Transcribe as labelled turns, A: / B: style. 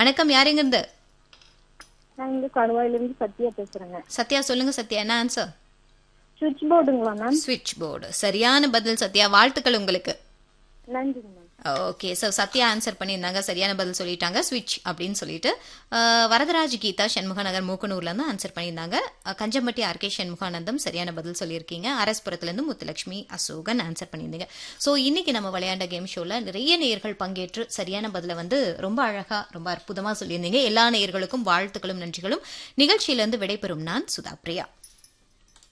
A: வணக்கம் யாருங்கிருந்து
B: நான் இங்க கடுவாயிலிருந்து சத்யா பேசுறேங்க
A: சத்யா சொல்லுங்க சத்யா என்ன ஆன்சர்
B: சுவிட்ச் போர்டுங்களா மேம்
A: ஸ்விட்ச் போர்டு சரியான பதில் சத்யா வாழ்த்துக்கள் உங்களுக்கு
B: நன்றிங்க ma'am
A: okay so Sathya answer பண்ணியிருந்தாங்க சரியான பதில் சொல்லிட்டாங்க ஸ்விட்ச் அப்படின்னு சொல்லிட்டு அஹ், வரதராஜ் கீதா சண்முகநகர் மூக்கனூர்லேருந்து ஆன்சர் பண்ணியிருந்தாங்க அஹ், கஞ்சம்பட்டி ஆர்கே சண்முகானந்தம் சரியான பதில் சொல்லியிருக்கீங்க அரஸ்புரத்துலேருந்து முத்துலட்சுமி அசோகன் ஆன்சர் பண்ணியிருந்தீங்க ஸோ இன்னைக்கு நம்ம விளையாண்ட கேம் ஷோவில் நிறைய நேயர்கள் பங்கேற்று சரியான பதிலை வந்து ரொம்ப அழகாக ரொம்ப அற்புதமாக சொல்லியிருந்தீங்க எல்லா நேயர்களுக்கும் வாழ்த்துக்களும் நன்றிகளும் நிகழ்ச்சியிலேருந்து விடைபெறும் நான் சுதா பிரியா